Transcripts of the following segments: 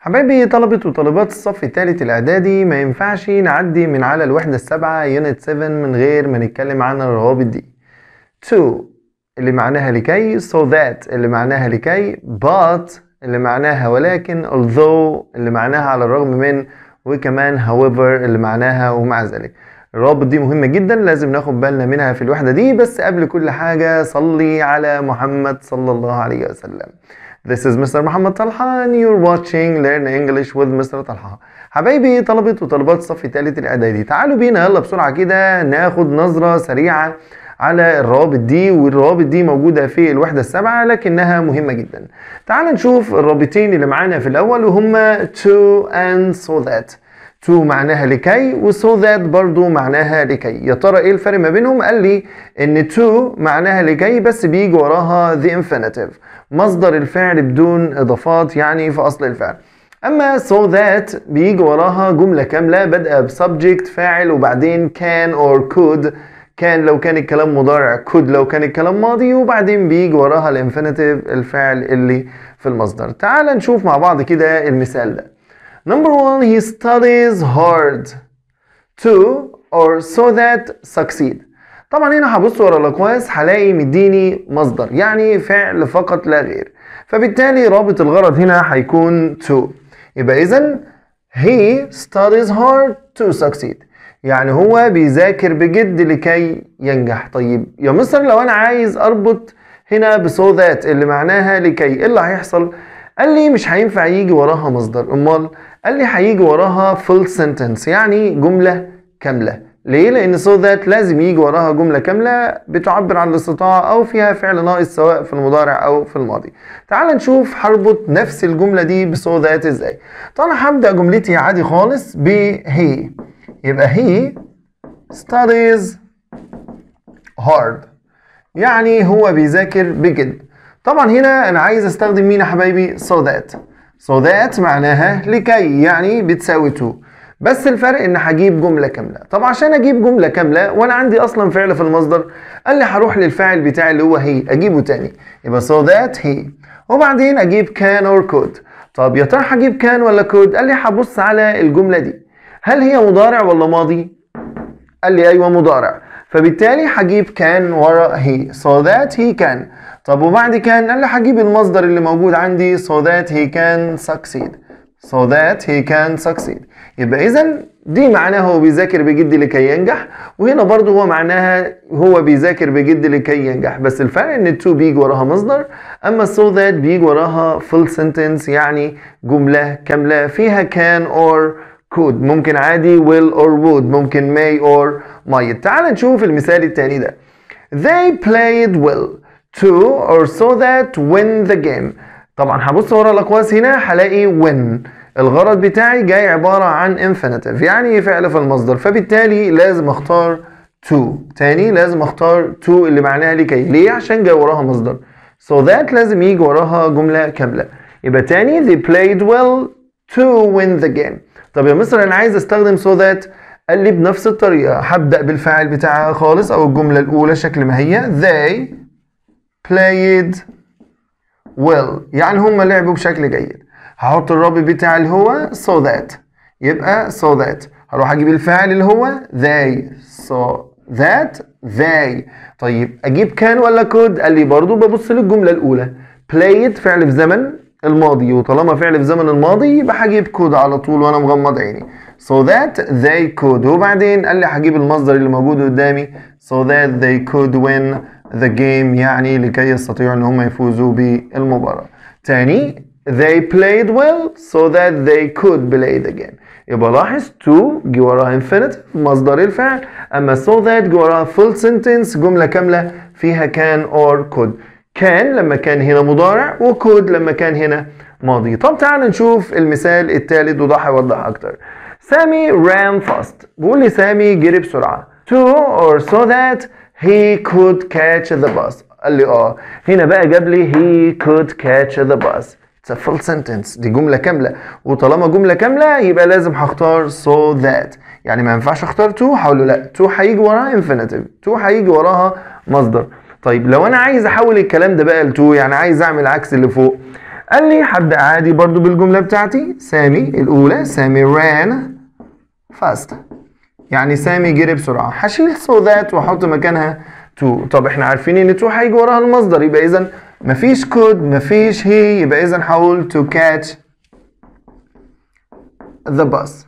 حبايبي طلبة وطالبات الصف الثالث الإعدادي ما ينفعش نعدي من على الوحدة السابعة يونت 7 من غير ما نتكلم عن الروابط دي to اللي معناها لكي so that اللي معناها لكي but اللي معناها ولكن although اللي معناها على الرغم من وكمان however اللي معناها ومع ذلك الروابط دي مهمة جدا لازم ناخد بالنا منها في الوحدة دي بس قبل كل حاجة صلي على محمد صلى الله عليه وسلم This is Mr. محمد طلحة and you're watching Learn English with Mr. طلحة حبايبي طلبة وطالبات الصف الثالث الإعدادي تعالوا بينا يلا بسرعة كده ناخد نظرة سريعة على الروابط دي والروابط دي موجودة في الوحدة السابعة لكنها مهمة جدا تعال نشوف الرابطين اللي معانا في الأول وهما to and so that to معناها لكي و so that برضو معناها لكي يا ترى ايه الفرق ما بينهم قال لي ان to معناها لكي بس بيجي وراها the infinitive مصدر الفعل بدون اضافات يعني في اصل الفعل اما so that بيجي وراها جملة كاملة بادئة بسبجكت فاعل وبعدين can or could كان لو كان الكلام مضارع could لو كان الكلام ماضي وبعدين بيجي وراها الانفينيتيف الفعل اللي في المصدر تعال نشوف مع بعض كده المثال ده Number one, he studies hard to or so that succeed. طبعا هنا هبص ورا الاقواس هلاقي مديني مصدر يعني فعل فقط لا غير فبالتالي رابط الغرض هنا هيكون to يبقى اذا he studies hard to succeed يعني هو بيذاكر بجد لكي ينجح طيب يا مصر لو انا عايز اربط هنا بسو ذات اللي معناها لكي ايه اللي هيحصل قال لي مش هينفع يجي وراها مصدر امال قال لي هيجي وراها full sentence يعني جملة كاملة ليه؟ لأن so that لازم يجي وراها جملة كاملة بتعبر عن الاستطاعة أو فيها فعل ناقص سواء في المضارع أو في الماضي. تعال نشوف هربط نفس الجملة دي ب so that إزاي. طبعا هبدأ جملتي عادي خالص ب he يبقى he studies hard يعني هو بيذاكر بجد. طبعا هنا أنا عايز أستخدم مين يا حبايبي؟ so that. so that معناها لكي يعني بتساوي to بس الفرق ان هجيب جمله كامله طب عشان اجيب جمله كامله وانا عندي اصلا فعل في المصدر قال لي هروح للفاعل بتاعي اللي هو هي اجيبه تاني يبقى so that he وبعدين اجيب can or could طب يا ترى هجيب can ولا could قال لي هبص على الجمله دي هل هي مضارع ولا ماضي قال لي ايوه مضارع فبالتالي هجيب كان ورا هي so that he can طب وبعد كان قال لي هجيب المصدر اللي موجود عندي so that he can succeed so that he can succeed يبقى اذا دي معناها هو بيذاكر بجد لكي ينجح وهنا برضو هو معناها هو بيذاكر بجد لكي ينجح بس الفرق ان التو بيجي وراها مصدر اما so that بيجي وراها full sentence يعني جملة كاملة فيها can or could ممكن عادي will or would ممكن may or might تعال نشوف المثال التاني ده they played well to or so that win the game طبعا هبص ورا الاقواس هنا هلاقي win الغرض بتاعي جاي عبارة عن infinitive يعني فعل في المصدر فبالتالي لازم اختار to تاني لازم اختار to اللي معناها لكي ليه عشان جاي وراها مصدر so that لازم يجي وراها جملة كاملة يبقى تاني they played well to win the game طب يا مصر انا عايز استخدم so that قال لي بنفس الطريقة هبدأ بالفاعل بتاعها خالص او الجملة الاولى شكل ما هي they played well يعني هم لعبوا بشكل جيد هحط الرابط بتاعي اللي هو so that يبقى so that هروح اجيب الفاعل اللي هو they so that they طيب اجيب كان ولا كود قال لي برضو ببص للجمله الاولى played فعل في زمن الماضي وطالما فعل في زمن الماضي يبقى هجيب كود على طول وانا مغمض عيني so that they could وبعدين قال لي هجيب المصدر اللي موجود قدامي so that they could win the game يعني لكي يستطيعوا ان هم يفوزوا بالمباراة تاني they played well so that they could play the game يبقى لاحظ to جه وراها infinitive مصدر الفعل اما so that جه وراها full sentence جملة كاملة فيها can or could كان لما كان هنا مضارع وكود لما كان هنا ماضي طب تعال نشوف المثال الثالث وده هيوضح اكتر سامي ran fast بيقول لي سامي جري بسرعة to or so that he could catch the bus قال لي اه هنا بقى جاب لي he could catch the bus It's a full sentence دي جملة كاملة وطالما جملة كاملة يبقى لازم هختار so that يعني ما ينفعش اختار to هقول له لا to هيجي وراها infinitive to هيجي وراها مصدر طيب لو انا عايز احول الكلام ده بقى ل to يعني عايز اعمل عكس اللي فوق قال لي هبدأ عادي برضو بالجملة بتاعتي سامي الأولى سامي ran fast يعني سامي جري بسرعة هشيل so that وأحط مكانها to طب احنا عارفين ان to هيجي وراها المصدر يبقى إذا مفيش could مفيش he يبقى إذا هقول to catch the bus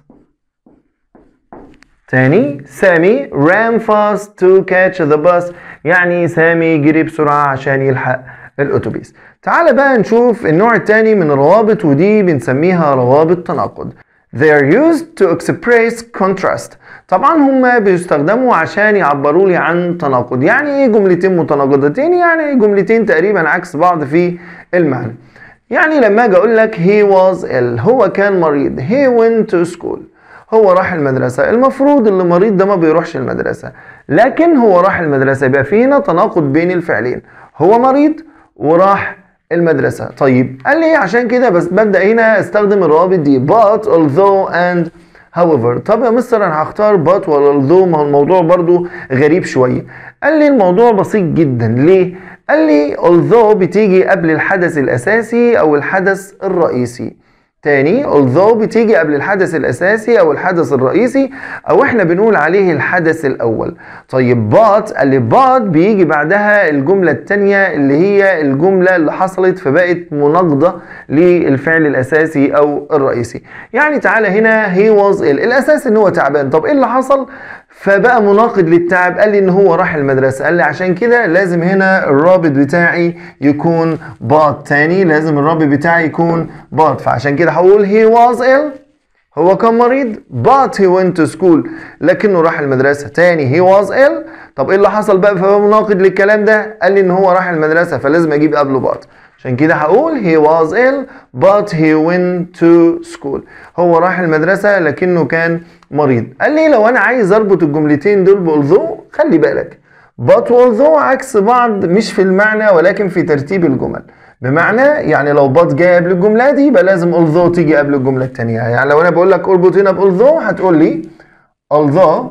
تاني سامي ran fast to catch the bus يعني سامي جري بسرعة عشان يلحق الأتوبيس تعال بقى نشوف النوع التاني من الروابط ودي بنسميها روابط تناقض They are used to express contrast طبعا هما بيستخدموا عشان يعبروا لي عن تناقض يعني ايه جملتين متناقضتين يعني ايه جملتين تقريبا عكس بعض في المعنى يعني لما اجي اقول لك he was ill هو كان مريض he went to school هو راح المدرسة المفروض اللي مريض ده ما بيروحش المدرسة لكن هو راح المدرسة يبقى في هنا تناقض بين الفعلين هو مريض وراح المدرسة طيب قال لي عشان كده بس ببدأ هنا استخدم الروابط دي but although and however طب يا مستر انا هختار but ولا although ما هو الموضوع برضو غريب شوية قال لي الموضوع بسيط جدا ليه قال لي although بتيجي قبل الحدث الأساسي أو الحدث الرئيسي تاني although بتيجي قبل الحدث الأساسي أو الحدث الرئيسي أو إحنا بنقول عليه الحدث الأول طيب but قال لي but بيجي بعدها الجملة التانية اللي هي الجملة اللي حصلت فبقت مناقضة للفعل الأساسي أو الرئيسي يعني تعالى هنا he was ill الأساس إن هو تعبان طب إيه اللي حصل فبقى مناقض للتعب قال لي ان هو راح المدرسه قال لي عشان كده لازم هنا الرابط بتاعي يكون بات تاني لازم الرابط بتاعي يكون بات فعشان كده هقول he was ill هو كان مريض but he went to school لكنه راح المدرسة تاني he was ill طب ايه اللي حصل بقى فهو مناقض للكلام ده قال لي ان هو راح المدرسة فلازم اجيب قبله but عشان كده هقول he was ill but he went to school هو راح المدرسة لكنه كان مريض قال لي لو انا عايز اربط الجملتين دول بألذو خلي بالك but although عكس بعض مش في المعنى ولكن في ترتيب الجمل بمعنى يعني لو but جاي قبل الجملة دي يبقى لازم although تيجي قبل الجملة التانية يعني لو انا بقول لك اربط هنا بألذو هتقول لي although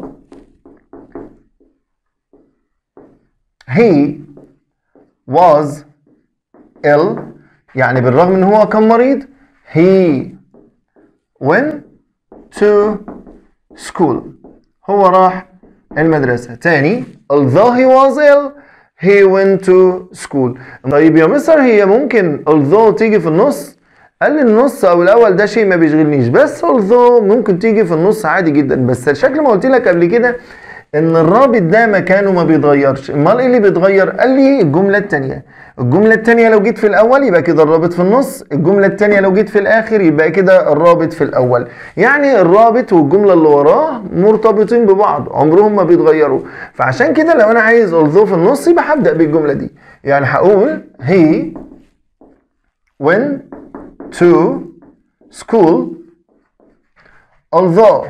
he was ill يعني بالرغم ان هو كان مريض he went to school هو راح المدرسة تاني although he was ill he went to school طيب يا مستر هي ممكن although تيجي في النص قال لي النص او الاول ده شيء ما بيشغلنيش بس although ممكن تيجي في النص عادي جدا بس شكل ما قلت لك قبل كده ان الرابط ده مكانه ما بيتغيرش امال ايه اللي بيتغير قال لي الجمله الثانيه الجمله الثانيه لو جيت في الاول يبقى كده الرابط في النص الجمله الثانيه لو جيت في الاخر يبقى كده الرابط في الاول يعني الرابط والجمله اللي وراه مرتبطين ببعض عمرهم ما بيتغيروا فعشان كده لو انا عايز although في النص يبقى هبدا بالجمله دي يعني هقول he went to school although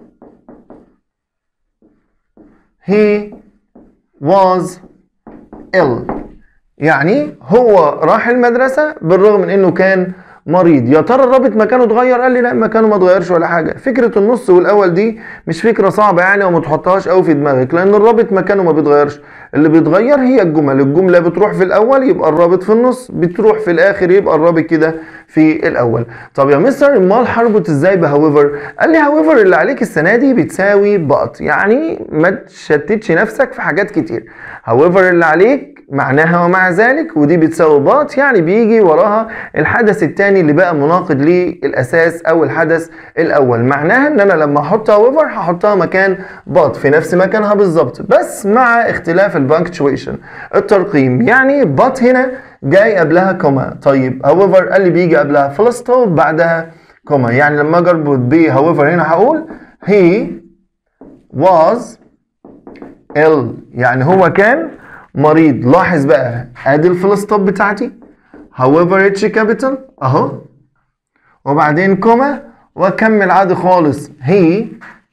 he was ill يعني هو راح المدرسة بالرغم من انه كان مريض يا ترى الرابط مكانه اتغير قال لي لا مكانه ما اتغيرش ولا حاجه فكره النص والاول دي مش فكره صعبه يعني وما تحطهاش قوي في دماغك لان الرابط مكانه ما بيتغيرش اللي بيتغير هي الجمل الجمله بتروح في الاول يبقى الرابط في النص بتروح في الاخر يبقى الرابط كده في الاول طب يا مستر امال هربط ازاي بهاويفر قال لي هاويفر اللي عليك السنه دي بتساوي بات يعني ما تشتتش نفسك في حاجات كتير هاويفر اللي عليك معناها ومع ذلك ودي بتساوي بات يعني بيجي وراها الحدث الثاني اللي بقى مناقض للاساس او الحدث الاول معناها ان انا لما احط هاويفر هحطها مكان بات في نفس مكانها بالظبط بس مع اختلاف البانكتويشن الترقيم يعني بات هنا جاي قبلها كوما طيب هاويفر قال لي بيجي قبلها فول ستوب بعدها كوما يعني لما اجي اربط ب هاويفر هنا هقول he was ill يعني هو كان مريض لاحظ بقى ادي الفول ستوب بتاعتي however اتش كابيتال اهو وبعدين كوما واكمل عادي خالص he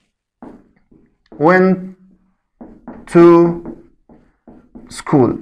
went to school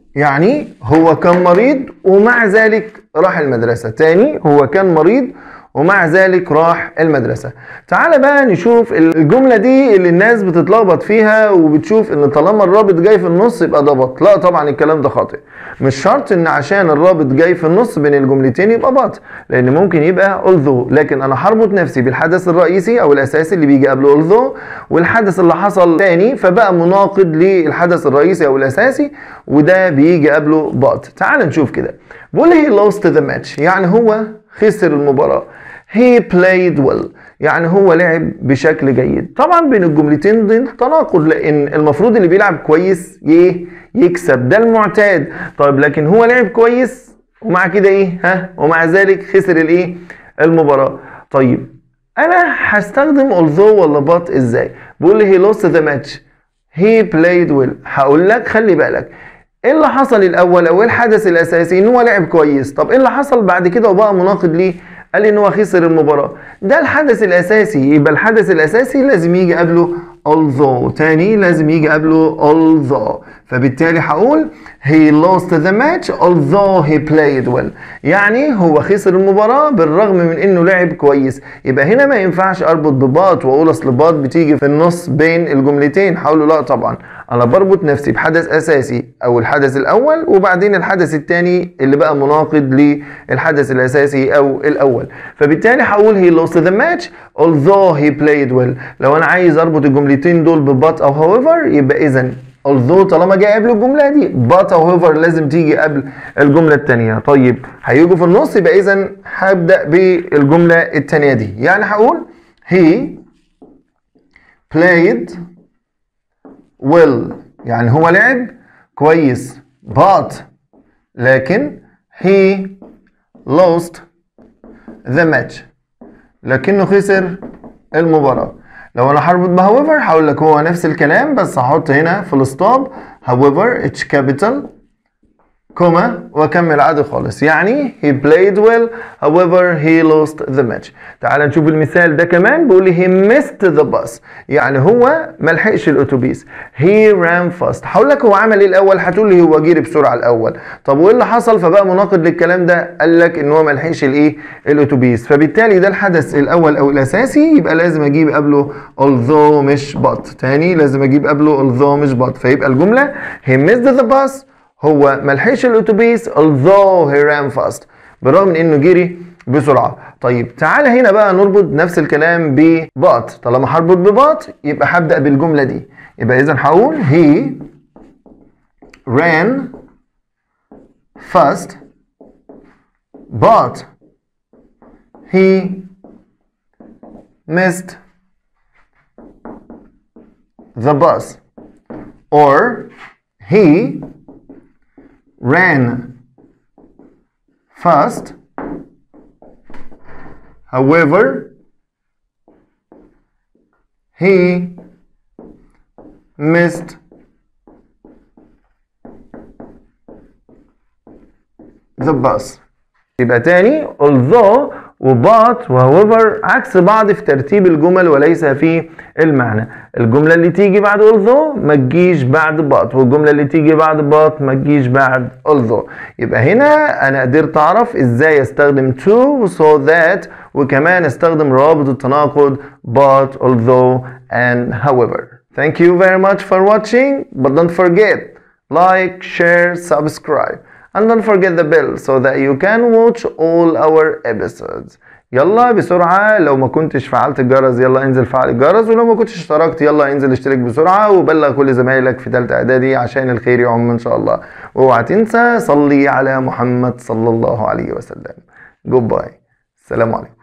يعني هو كان مريض ومع ذلك راح المدرسة تاني هو كان مريض ومع ذلك راح المدرسة تعال بقى نشوف الجملة دي اللي الناس بتتلخبط فيها وبتشوف ان طالما الرابط جاي في النص يبقى ده بط لا طبعا الكلام ده خاطئ مش شرط ان عشان الرابط جاي في النص بين الجملتين يبقى بط لان ممكن يبقى although لكن انا هربط نفسي بالحدث الرئيسي او الاساسي اللي بيجي قبله although والحدث اللي حصل تاني فبقى مناقض للحدث الرئيسي او الاساسي وده بيجي قبله but تعال نشوف كده بيقول he lost the match يعني هو خسر المباراة he played well يعني هو لعب بشكل جيد طبعا بين الجملتين دي تناقض لان المفروض اللي بيلعب كويس ايه يكسب ده المعتاد طيب لكن هو لعب كويس ومع كده ايه ها ومع ذلك خسر الايه المباراة طيب انا هستخدم although ولا but ازاي بيقول لي he lost the match he played well هقول لك خلي بالك ايه اللي حصل الاول او ايه الحدث الاساسي ان هو لعب كويس طب ايه اللي حصل بعد كده وبقى مناقض ليه قال لي ان هو خسر المباراه ده الحدث الاساسي يبقى الحدث الاساسي لازم يجي قبله although تاني لازم يجي قبله although فبالتالي هقول he lost the match although he played well يعني هو خسر المباراة بالرغم من انه لعب كويس يبقى هنا ما ينفعش اربط بباط واقول اصل باط بتيجي في النص بين الجملتين هقول لا طبعا انا بربط نفسي بحدث اساسي او الحدث الاول وبعدين الحدث الثاني اللي بقى مناقض للحدث الاساسي او الاول فبالتالي هقول he lost the match although he played well لو انا عايز اربط الجملتين دول ببات او however يبقى اذا although طالما جاي قبل الجمله دي but however لازم تيجي قبل الجمله الثانيه طيب هيجوا في النص يبقى اذا هبدا بالجمله الثانيه دي يعني هقول he played well يعني هو لعب كويس but لكن he lost the match لكنه خسر المباراة لو انا هربط ب however هقول لك هو نفس الكلام بس هحط هنا فول ستوب however اتش كابيتال كوما واكمل عادي خالص يعني he played well however he lost the match تعال نشوف المثال ده كمان بيقول لي he missed the bus يعني هو ما لحقش الاتوبيس he ran fast هقول لك هو عمل ايه الاول هتقول لي هو جري بسرعه الاول طب وايه اللي حصل فبقى مناقض للكلام ده قال لك ان هو ما لحقش الايه الاتوبيس فبالتالي ده الحدث الاول او الاساسي يبقى لازم اجيب قبله although مش but تاني لازم اجيب قبله although مش but فيبقى الجمله he missed the bus هو ملحقش الاتوبيس although he ran fast بالرغم من انه جري بسرعه طيب تعالى هنا بقى نربط نفس الكلام ب but طالما هربط ب but يبقى هبدا بالجمله دي يبقى اذا هقول he ran fast but he missed the bus or he ran fast. However, he missed the bus. يبقى تاني although وبات وهوفر عكس بعض في ترتيب الجمل وليس في المعنى الجملة اللي تيجي بعد although ما تجيش بعد بات والجملة اللي تيجي بعد بات ما تجيش بعد although يبقى هنا أنا قدرت أعرف إزاي أستخدم to so that وكمان أستخدم رابط التناقض but although and however Thank you very much for watching but don't forget like share subscribe and don't forget the bell so that you can watch all our episodes يلا بسرعة لو ما كنتش فعلت الجرس يلا انزل فعل الجرس ولو ما كنتش اشتركت يلا انزل اشترك بسرعة وبلغ كل زمايلك في تالتة اعدادي عشان الخير يعم ان شاء الله واوعى تنسى صلي على محمد صلى الله عليه وسلم جود باي السلام عليكم